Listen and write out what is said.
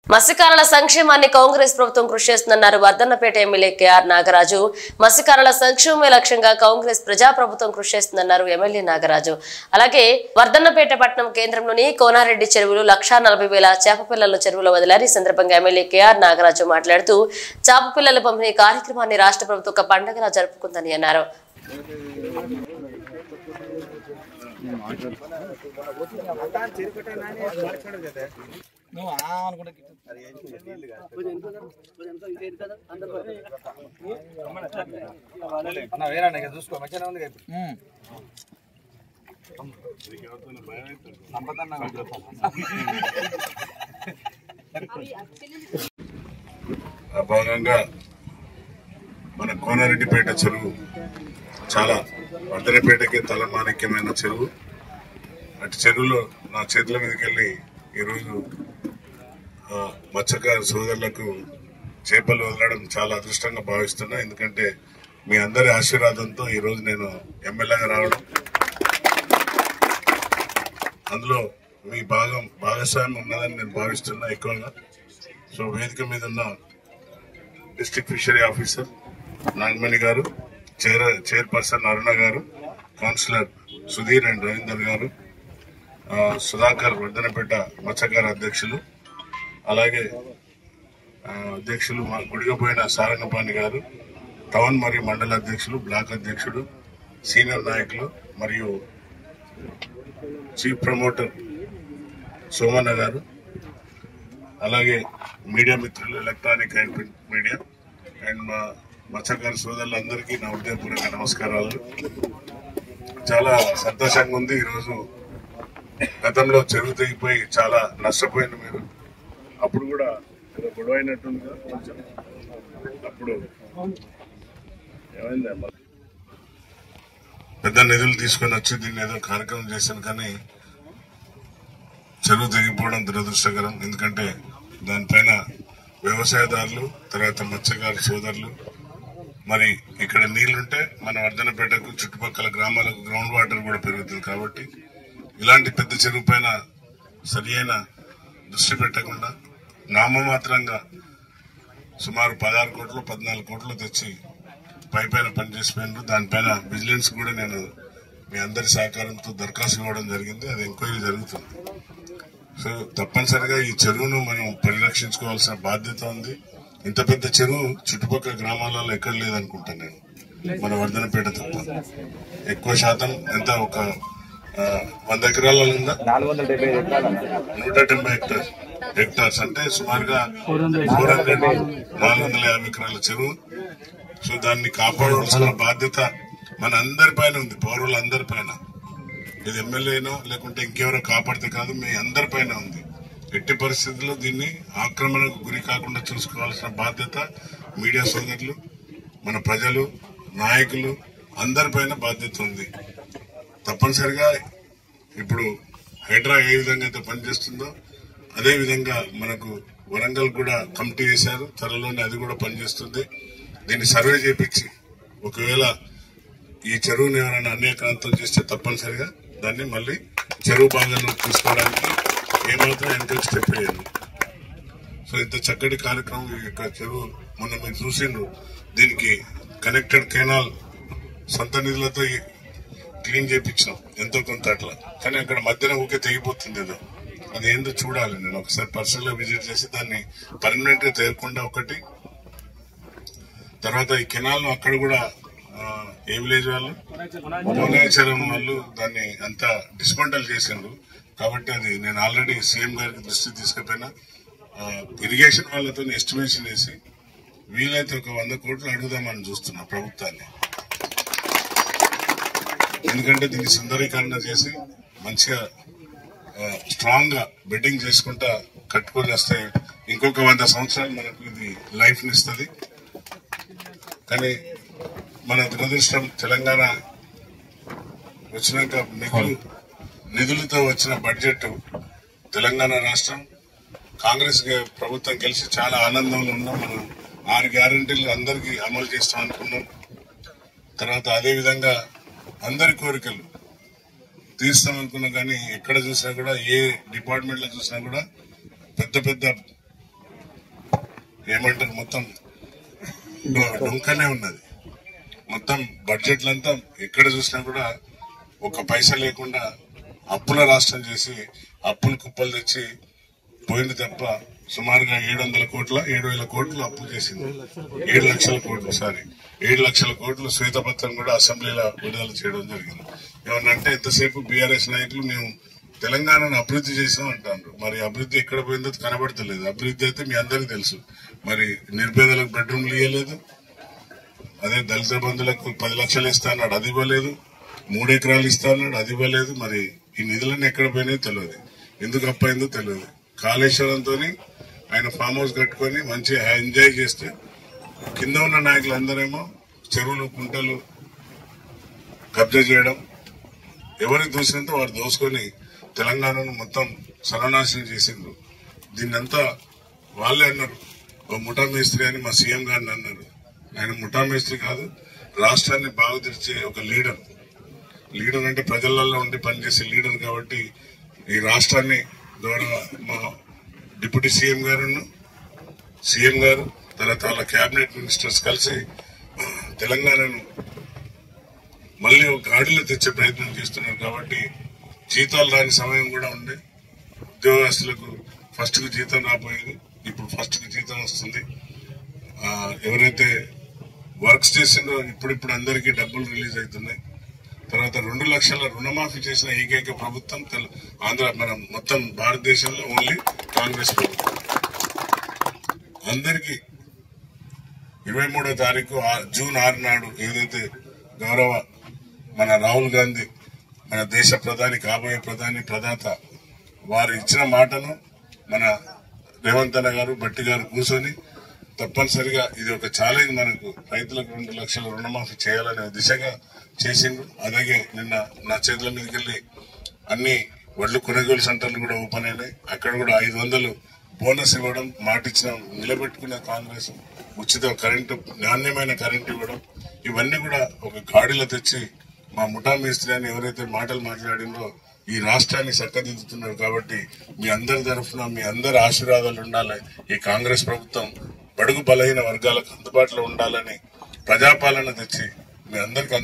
మత్స్యకారుల సంక్షేమాన్ని కాంగ్రెస్ ప్రభుత్వం కృషి చేస్తుందన్నారు వర్ధన్నపేట ఎమ్మెల్యే కేఆర్ నాగరాజు మత్స్యకారుల సంక్షేమమే లక్ష్యంగా కాంగ్రెస్ ప్రజాప్రభుత్వం కృషి చేస్తుందన్నారు ఎమ్మెల్యే నాగరాజు అలాగే వర్ధన్నపేట పట్టణం కేంద్రంలోని కోనారెడ్డి చెరువులు లక్షా నలభై వేల చేప పిల్లల చెరువులో వదిలారు ఈ సందర్భంగా ఎమ్మెల్యే కేఆర్ నాగరాజు మాట్లాడుతూ చేప పిల్లల పంపిణీ కార్యక్రమాన్ని రాష్ట్ర ప్రభుత్వం ఒక పండుగలా జరుపుకుందని అన్నారు నువ్వు ఆ అనుకుంటే అన్న వేరండి ఇక చూసుకో మంచిగానే ఉంది కదా సంపదన్న ఆ భాగంగా మన కోనారెడ్డిపేట చెరువు చాలా వర్ధనపేటకి తలమాణిక్యమైన చెరువు అటు చెరువులో నా చేతుల మీదకి వెళ్ళి ఈరోజు ఆ, మత్స్యకార సోదరులకు చేపలు వదలడం చాలా అదృష్టంగా భావిస్తున్నా ఎందుకంటే మీ అందరి ఆశీర్వాదంతో ఈరోజు నేను ఎమ్మెల్యేగా రావడం అందులో మీ భాగం భాగస్వామ్యం ఉన్నదని నేను భావిస్తున్నా ఎక్కువగా సో వేదిక మీద ఉన్న డిస్ట్రిక్ట్ ఫిషరీ ఆఫీసర్ నాగమణి గారు చైర్ చైర్పర్సన్ అరుణ గారు కౌన్సిలర్ సుధీర్ అండ్ రవీందర్ గారు ఆ, సుధాకర్ వర్ధనపేట మత్స్యకార అధ్యక్షులు అలాగే ఆ, అధ్యక్షులు మా గుడిగపోయిన సారంగపాణి గారు టౌన్ మరియు మండల అధ్యక్షులు బ్లాక్ అధ్యక్షుడు సీనియర్ నాయకులు మరియు చీఫ్ ప్రమోటర్ సోమన్న గారు అలాగే మీడియా మిత్రులు electronic and print media and మా మత్స్యకార సోదరులందరికీ నా హృదయపూర్వక నమస్కారాలు చాలా సంతోషంగా ఉంది ఈరోజు గతంలో చెరువు తెగిపోయి చాలా నష్టపోయింది మీరు అప్పుడు కూడా ఏదో గొడవ అయినట్టుంది కదా కొంచెం అప్పుడు ఏమైంది అమ్మ? పెద్ద నిధులు తీసుకొని వచ్చి దీన్ని ఏదో కార్యక్రమం చేశాను కానీ చెరువు తెగిపోవడం దురదృష్టకరం ఎందుకంటే దానిపైన వ్యవసాయదారులు తర్వాత మత్స్యకారు సోదరులు మరి ఇక్కడ నీళ్లుంటే మన వర్ధనపేటకు చుట్టుపక్కల గ్రామాలకు గ్రౌండ్ వాటర్ కూడా పెరుగుతుంది కాబట్టి ఇలాంటి పెద్ద చెరువు పైన సరి అయిన దృష్టి పెట్టకుండా నామమాత్రంగా సుమారు పదహారు కోట్లు పద్నాలుగు కోట్లు తెచ్చి పై పైన పనిచేసిపోయినారు దానిపైన విజిలెన్స్ కూడా నేను మీ అందరి సహకారంతో దరఖాస్తు ఇవ్వడం జరిగింది అది ఎంక్వైరీ జరుగుతుంది సో తప్పనిసరిగా ఈ చెరువును మనం పరిరక్షించుకోవాల్సిన బాధ్యత ఉంది ఇంత పెద్ద చెరువు చుట్టుపక్కల గ్రామాలలో ఎక్కడ లేదనుకుంటాను నేను మన వర్ధనపేట తప్ప ఎక్కువ శాతం ఎంత ఒక ఆ, వంద ఎకరాలలో ఉందా నాలుగు వందల డెబ్బై ఎకరాలు నూట డెబ్బై హెక్టార్స్ హెక్టార్స్ అంటే సుమారుగా ఫోర్ హండ్రెడ్ నాలుగు వందల యాభై ఎకరాల చెరువు సో దాన్ని కాపాడవలసిన బాధ్యత మన అందరి పైన ఉంది పౌరులందరి పైన ఇది ఎమ్మెల్యేనో లేకుంటే ఇంకెవరో కాపాడితే కాదు మీ అందరి పైన ఉంది ఎట్టి పరిస్థితుల్లో దీన్ని ఆక్రమణకు గురి కాకుండా చూసుకోవాల్సిన బాధ్యత మీడియా సోదరులు మన ప్రజలు నాయకులు అందరిపైన బాధ్యత ఉంది తప్పనిసరిగా ఇప్పుడు హైడ్రా ఏ విధంగా అయితే పనిచేస్తుందో అదే విధంగా మనకు వరంగల్ కూడా కమిటీ వేశారు త్వరలోనే అది కూడా పనిచేస్తుంది దీన్ని సర్వే చేపించి ఒకవేళ ఈ చెరువుని ఎవరైనా అన్యాక్రాంతం చేస్తే తప్పనిసరిగా దాన్ని మళ్ళీ చెరువు భాగంలో తీసుకోవడానికి ఏమాత్రం వెనకలు స్టెప్ వేయాలి సో ఇంత చక్కటి కార్యక్రమం ఈ యొక్క చెరువు మొన్న మీరు చూసిండ్రు దీనికి కనెక్టెడ్ కెనాల్ సొంత నిధులతో ఈ క్లీన్ చేయించినాం ఎంతో కొంత అట్లా కానీ అక్కడ మధ్యన ఊకే తెగిపోతుంది ఏదో అది ఏందో చూడాలి నేను ఒకసారి పర్సనల్ గా విజిట్ చేసి దాన్ని పర్మనెంట్ గా తేయకుండా ఒకటి తర్వాత ఈ కెనాల్ ను అక్కడ కూడా ఆ, ఏ విలేజ్ వాళ్ళు భువనేశ్వరం వాళ్ళు దాన్ని అంతా డిస్మంటల్ చేసిండ్రు కాబట్టి అది నేను ఆల్రెడీ సీఎం గారికి దృష్టి తీసుకుపోయినా ఆ, ఇరిగేషన్ వాళ్ళతో ఎస్టిమేషన్ వేసి వీలైతే ఒక వంద కోట్లు అడుగుదామని చూస్తున్నా ప్రభుత్వాన్ని ఎందుకంటే దీన్ని సుందరీకరణ చేసి మంచిగా స్ట్రాంగ్ గా బెడ్డింగ్ చేసుకుంటా కట్టుకొని వస్తే ఇంకొక వంద సంవత్సరాలు మనకు ఇది లైఫ్ ఇస్తుంది కానీ మన దురదృష్టం తెలంగాణ వచ్చినాక నిధులు నిధులతో వచ్చిన బడ్జెట్ తెలంగాణ రాష్ట్రం కాంగ్రెస్ గే- ప్రభుత్వం గెలిచి చాలా ఆనందంలో ఉన్నాం మనం ఆరు గ్యారంటీలు అందరికీ అమలు చేస్తాం అనుకున్నాం తర్వాత అదే విధంగా అందరి కోరికలు తీరుస్తాం అనుకున్నాం కానీ ఎక్కడ చూసినా కూడా ఏ డిపార్ట్మెంట్ లో చూసినా కూడా పెద్ద పెద్ద ఏమంటారు మొత్తం డొ- డొంకనే ఉన్నది మొత్తం బడ్జెట్లంతా ఎక్కడ చూసినా కూడా ఒక పైసా లేకుండా అప్పుల రాష్ట్రం చేసి అప్పులు కుప్పలు తెచ్చి పోయింది తప్ప సుమారుగా ఏడు వందల కోట్ల ఏడు వేల కోట్లు అప్పు చేసింది ఏడు లక్షల కోట్లు సారీ ఏడు లక్షల కోట్లు శ్వేతపత్రం కూడా అసెంబ్లీలో విడుదల చేయడం జరిగింది ఏమన్నంటే ఎంతసేపు బీఆర్ఎస్ నాయకులు మేము తెలంగాణను అభివృద్ధి చేసాం అంటారు మరి అభివృద్ధి ఎక్కడ పోయిందో కనబడతలేదు అభివృద్ధి అయితే మీ అందరికీ తెలుసు మరి నిర్పేదలకు బెడ్రూమ్లు ఇవ్వలేదు అదే దళిత బంధువులకు పది లక్షలు ఇస్తా అన్నాడు అది ఇవ్వలేదు మూడు ఎకరాలు ఇస్తా అన్నాడు అది ఇవ్వలేదు మరి ఈ నిధులన్నీ ఎక్కడ పోయినాయో తెలియదు ఎందుకు అప్పయిందో తెలియదు కాళేశ్వరంతో ఆయన ఫామ్ హౌస్ కట్టుకొని మంచిగా ఎంజాయ్ చేస్తే కింద ఉన్న నాయకులందరేమో చెరువులు కుంటలు కబ్జా చేయడం ఎవరికి దూసినంత వారు దోసుకొని తెలంగాణను మొత్తం సర్వనాశనం చేసిండ్రు దీన్నంతా వాళ్ళే అన్నారు ఓ ముఠా మేస్త్రి అని మా సీఎం గారిని అన్నారు ఆయన ముఠా మేస్త్రి కాదు రాష్ట్రాన్ని బాగా తెరిచే ఒక లీడర్ లీడర్ అంటే ప్రజలలో ఉండి పనిచేసే లీడర్ కాబట్టి ఈ రాష్ట్రాన్ని గౌరవ మా డిప్యూటీ సీఎం గారును సీఎం గారు తర్వాత వాళ్ళ కేబినెట్ మినిస్టర్స్ కలిసి తెలంగాణను మళ్ళీ ఒక గాడిలో తెచ్చే ప్రయత్నం చేస్తున్నారు కాబట్టి జీతాలు రాని సమయం కూడా ఉంది ఉద్యోగస్తులకు ఫస్ట్ కి జీతం రాబోయేది ఇప్పుడు ఫస్ట్ కి జీతం వస్తుంది ఆ, ఎవరైతే వర్క్స్ చేసిందో ఇప్పుడిప్పుడు అందరికీ డబ్బులు రిలీజ్ అవుతున్నాయి తర్వాత రెండు లక్షల రుణమాఫీ చేసిన ఏకైక ప్రభుత్వం తెల- ఆంధ్ర మన మొత్తం భారతదేశంలో ఓన్లీ కాంగ్రెస్ ప్రభుత్వం అందరికీ ఇరవై మూడో తారీఖు ఆ- జూన్ ఆరు నాడు ఏదైతే గౌరవ మన రాహుల్ గాంధీ మన దేశ ప్రధాని కాబోయే ప్రధాని ప్రదాత వారు ఇచ్చిన మాటను మన రేవంత్ అన్న గారు బట్టి గారు కూర్చొని తప్పనిసరిగా ఇది ఒక ఛాలెంజ్ మనకు రైతులకు రెండు లక్షల రుణమాఫీ చేయాలనే దిశగా చేసిండ్రు అలాగే నిన్న నా చేతుల మీదకి వెళ్ళి అన్ని వడ్లు కొనుగోలు సెంటర్లు కూడా ఓపెన్ అయినాయి అక్కడ కూడా ఐదు వందలు బోనస్ ఇవ్వడం మాటిచ్చిన నిలబెట్టుకున్న కాంగ్రెస్ ఉచిత కరెంటు నాణ్యమైన కరెంటు ఇవ్వడం ఇవన్నీ కూడా ఒక గాడిలో తెచ్చి మా ముఠా మేస్త్రి అని ఎవరైతే మాటలు మాట్లాడిందో ఈ రాష్ట్రాన్ని చక్కదిద్దుతున్నారు కాబట్టి మీ అందరి తరఫున మీ అందరి ఆశీర్వాదాలు ఉండాలి ఈ కాంగ్రెస్ ప్రభుత్వం బడుగు బలహీన వర్గాలకు అందుబాటులో ఉండాలని ప్రజాపాలన తెచ్చి మీ అందరికి